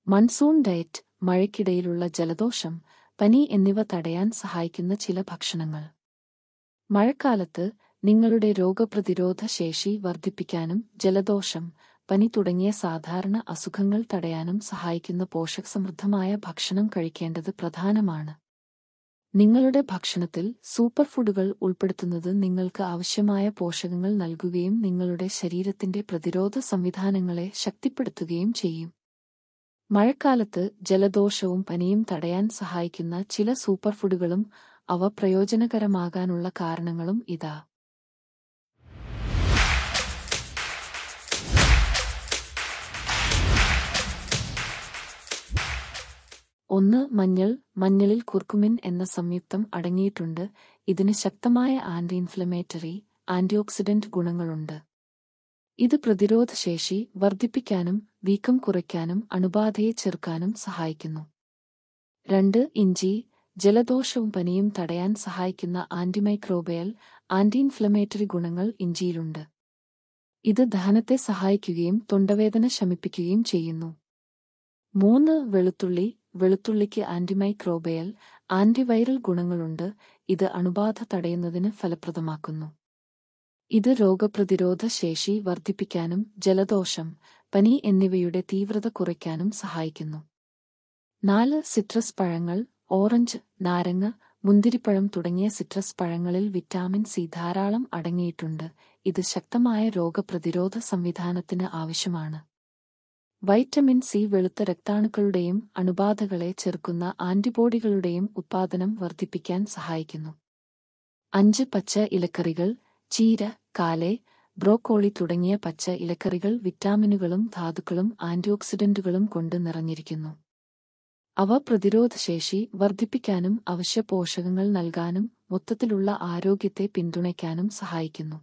monsoon diet മഴയ്ക്കിടയിലുള്ള ജലദോഷം പനി എന്നിവ തടയാൻ സഹായിക്കുന്ന ചില ഭക്ഷണങ്ങൾ മഴക്കാലത്ത് നിങ്ങളുടെ രോഗപ്രതിരോധ ശേഷി വർദ്ധിപ്പിക്കാനും ജലദോഷം പനി തുടങ്ങിയ സാധാരണ അസുഖങ്ങൾ തടയാനും സഹായിക്കുന്ന പോഷകസമൃദ്ധമായ ഭക്ഷണം കഴിക്കേണ്ടത് പ്രധാനമാണ് നിങ്ങളുടെ ഭക്ഷണത്തിൽ സൂപ്പർ ഫുഡുകൾ ഉൾപ്പെടുത്തുന്നത് നിങ്ങൾക്ക് ആവശ്യമായ പോഷകങ്ങൾ നൽകുകയും നിങ്ങളുടെ ശരീരത്തിന്റെ പ്രതിരോധ സംവിധാനങ്ങളെ ശക്തിപ്പെടുത്തുകയും ചെയ്യും മഴക്കാലത്ത് ജലദോഷവും പനിയും തടയാൻ സഹായിക്കുന്ന ചില സൂപ്പർ ഫുഡുകളും അവ പ്രയോജനകരമാകാനുള്ള കാരണങ്ങളും ഇതാ ഒന്ന് മഞ്ഞൾ മഞ്ഞളിൽ കുർക്കുമിൻ എന്ന സംയുക്തം അടങ്ങിയിട്ടുണ്ട് ഇതിന് ശക്തമായ ആന്റി ഇൻഫ്ലമേറ്ററി ആന്റിഓക്സിഡന്റ് ഗുണങ്ങളുണ്ട് ഇത് പ്രതിരോധശേഷി വർദ്ധിപ്പിക്കാനും വീക്കം കുറയ്ക്കാനും അണുബാധയെ ചെറുക്കാനും സഹായിക്കുന്നു രണ്ട് ഇഞ്ചി ജലദോഷവും പനിയും തടയാൻ സഹായിക്കുന്ന ആന്റിമൈക്രോബയൽ ആന്റി ഇൻഫ്ലമേറ്ററി ഗുണങ്ങൾ ഇഞ്ചിയിലുണ്ട് ഇത് ദഹനത്തെ സഹായിക്കുകയും തൊണ്ടവേദന ശമിപ്പിക്കുകയും ചെയ്യുന്നു മൂന്ന് വെളുത്തുള്ളി വെളുത്തുള്ളിക്ക് ആന്റിമൈക്രോബയൽ ആന്റിവൈറൽ ഗുണങ്ങളുണ്ട് ഇത് അണുബാധ തടയുന്നതിന് ഫലപ്രദമാക്കുന്നു ഇത് രോഗപ്രതിരോധ ശേഷി വർദ്ധിപ്പിക്കാനും ജലദോഷം പനി എന്നിവയുടെ തീവ്രത കുറയ്ക്കാനും സഹായിക്കുന്നു നാല് സിട്രസ് പഴങ്ങൾ ഓറഞ്ച് നാരങ്ങ മുന്തിരിപ്പഴം തുടങ്ങിയ സിട്രസ് പഴങ്ങളിൽ വിറ്റാമിൻ സി ധാരാളം അടങ്ങിയിട്ടുണ്ട് ഇത് ശക്തമായ രോഗപ്രതിരോധ സംവിധാനത്തിന് ആവശ്യമാണ് വൈറ്റമിൻ സി വെളുത്ത രക്താണുക്കളുടെയും അണുബാധകളെ ചെറുക്കുന്ന ആന്റിബോഡികളുടെയും ഉത്പാദനം വർദ്ധിപ്പിക്കാൻ സഹായിക്കുന്നു അഞ്ച് പച്ച ഇലക്കറികൾ ചീര കാലെ ബ്രോക്കോളി തുടങ്ങിയ പച്ച ഇലക്കറികൾ വിറ്റാമിനുകളും ധാതുക്കളും ആന്റിഓക്സിഡന്റുകളും കൊണ്ട് നിറഞ്ഞിരിക്കുന്നു അവ പ്രതിരോധശേഷി വർദ്ധിപ്പിക്കാനും അവശ്യ പോഷകങ്ങൾ നൽകാനും മൊത്തത്തിലുള്ള ആരോഗ്യത്തെ പിന്തുണയ്ക്കാനും സഹായിക്കുന്നു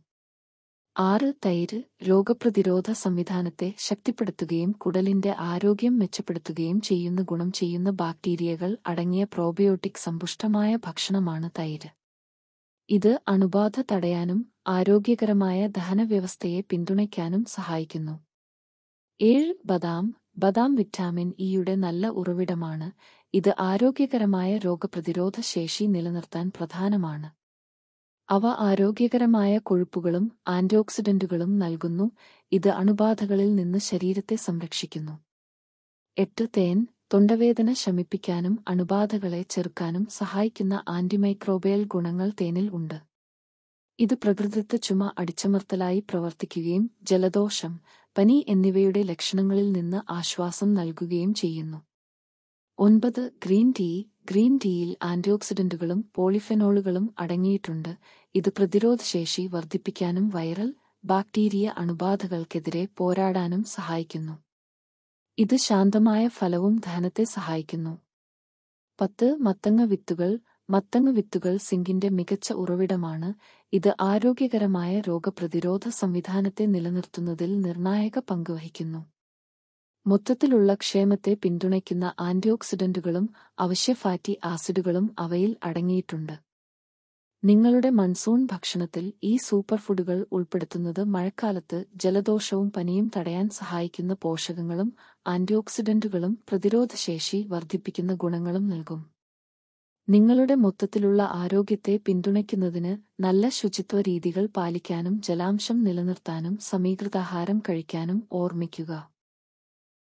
ആറ് തൈര് രോഗപ്രതിരോധ സംവിധാനത്തെ ശക്തിപ്പെടുത്തുകയും കുടലിന്റെ ആരോഗ്യം മെച്ചപ്പെടുത്തുകയും ചെയ്യുന്ന ഗുണം ചെയ്യുന്ന ബാക്ടീരിയകൾ അടങ്ങിയ പ്രോബയോട്ടിക് സമ്പുഷ്ടമായ ഭക്ഷണമാണ് തൈര് ഇത് അണുബാധ തടയാനും ആരോഗ്യകരമായ ദഹനവ്യവസ്ഥയെ പിന്തുണയ്ക്കാനും സഹായിക്കുന്നു ഏഴ് ബദാം ബദാം വിറ്റാമിൻ ഇയുടെ നല്ല ഉറവിടമാണ് ഇത് ആരോഗ്യകരമായ രോഗപ്രതിരോധ ശേഷി നിലനിർത്താൻ പ്രധാനമാണ് അവ ആരോഗ്യകരമായ കൊഴുപ്പുകളും ആന്റിഓക്സിഡന്റുകളും നൽകുന്നു ഇത് അണുബാധകളിൽ നിന്ന് ശരീരത്തെ സംരക്ഷിക്കുന്നു എട്ട് തേൻ തൊണ്ടവേദന ശമിപ്പിക്കാനും അണുബാധകളെ ചെറുക്കാനും സഹായിക്കുന്ന ആന്റിമൈക്രോബയൽ ഗുണങ്ങൾ തേനിൽ ഉണ്ട് ഇത് പ്രകൃതിദത്ത ചുമ അടിച്ചമർത്തലായി പ്രവർത്തിക്കുകയും ജലദോഷം പനി എന്നിവയുടെ ലക്ഷണങ്ങളിൽ നിന്ന് ആശ്വാസം നൽകുകയും ചെയ്യുന്നു ഒൻപത് ഗ്രീൻ ടീ ഗ്രീൻ ടീയിൽ ആന്റിഓക്സിഡന്റുകളും പോളിഫെനോളുകളും അടങ്ങിയിട്ടുണ്ട് ഇത് പ്രതിരോധശേഷി വർദ്ധിപ്പിക്കാനും വൈറൽ ബാക്ടീരിയ അണുബാധകൾക്കെതിരെ പോരാടാനും സഹായിക്കുന്നു ഇത് ശാന്തമായ ഫലവും ദഹനത്തെ സഹായിക്കുന്നു പത്ത് മത്തങ്ങ വിത്തുകൾ മത്തങ്ങ വിത്തുകൾ സിങ്കിന്റെ മികച്ച ഉറവിടമാണ് ഇത് ആരോഗ്യകരമായ രോഗപ്രതിരോധ സംവിധാനത്തെ നിലനിർത്തുന്നതിൽ നിർണായക പങ്ക് വഹിക്കുന്നു മൊത്തത്തിലുള്ള ക്ഷേമത്തെ പിന്തുണയ്ക്കുന്ന ആന്റിഓക്സിഡന്റുകളും അവശ്യ ഫാറ്റി ആസിഡുകളും അവയിൽ അടങ്ങിയിട്ടുണ്ട് നിങ്ങളുടെ മൺസൂൺ ഭക്ഷണത്തിൽ ഈ സൂപ്പർ ഫുഡുകൾ ഉൾപ്പെടുത്തുന്നത് മഴക്കാലത്ത് ജലദോഷവും പനിയും തടയാൻ സഹായിക്കുന്ന പോഷകങ്ങളും ആന്റിഓക്സിഡന്റുകളും പ്രതിരോധശേഷി വർദ്ധിപ്പിക്കുന്ന ഗുണങ്ങളും നൽകും നിങ്ങളുടെ മൊത്തത്തിലുള്ള ആരോഗ്യത്തെ പിന്തുണയ്ക്കുന്നതിന് നല്ല ശുചിത്വ രീതികൾ പാലിക്കാനും ജലാംശം നിലനിർത്താനും സമീകൃതാഹാരം കഴിക്കാനും ഓർമ്മിക്കുക